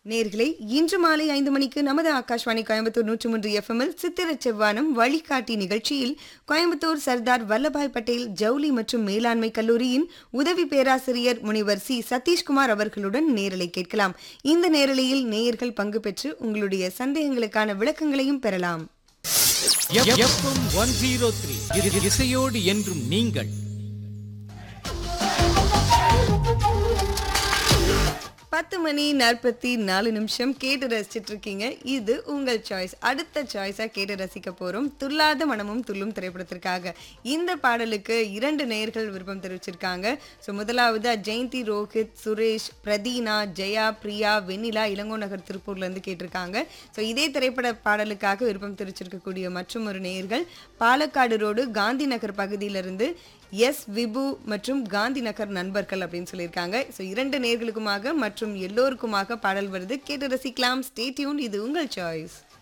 நேர்களை இன்று மாலை ஐந்து மணிக்கு நமது ஆகாஷ்வாணி கோயம்புத்தூர் நூற்று மூன்று எஃப்எம்எல் சித்திர செவ்வானம் வழிகாட்டி நிகழ்ச்சியில் கோயம்புத்தூர் சர்தார் வல்லபாய் பட்டேல் ஜவுளி மற்றும் மேலாண்மை கல்லூரியின் உதவி பேராசிரியர் முனிவர் சி சதீஷ்குமார் அவர்களுடன் நேரலை கேட்கலாம் இந்த நேரலையில் நேயர்கள் பங்கு பெற்று உங்களுடைய சந்தேகங்களுக்கான விளக்கங்களையும் பெறலாம் எஃப்எம் ஒன் ஜீரோ த்ரீ இசையோடு என்றும் நீங்கள் பத்து மணி நாற்பத்தி நாலு நிமிஷம் கேட்டு ரசிச்சிட்டு இருக்கீங்க இது உங்கள் சாய்ஸ் அடுத்த சாய்ஸா கேட்டு ரசிக்க போறோம் துல்லாத மனமும் துள்ளும் திரைப்படத்திற்காக இந்த பாடலுக்கு இரண்டு நேயர்கள் விருப்பம் தெரிவிச்சிருக்காங்க ஸோ முதலாவது ஜெயந்தி ரோஹித் சுரேஷ் பிரதீனா ஜெயா பிரியா வெண்ணிலா இளங்கோ நகர் திருப்பூர்ல இருந்து கேட்டிருக்காங்க ஸோ இதே திரைப்பட பாடலுக்காக விருப்பம் தெரிவிச்சிருக்கக்கூடிய மற்றும் ஒரு நேயர்கள் பாலக்காடு ரோடு காந்தி நகர் பகுதியிலிருந்து எஸ் விபு மற்றும் காந்தி நகர் நண்பர்கள் அப்படின்னு சொல்லியிருக்காங்க ஸோ இரண்டு நேர்களுக்குமாக மற்றும் எல்லோருக்குமாக பாடல் வருது கேட்டு ரசிக்கலாம் ஸ்டே டியூன் இது உங்கள் சாய்ஸ்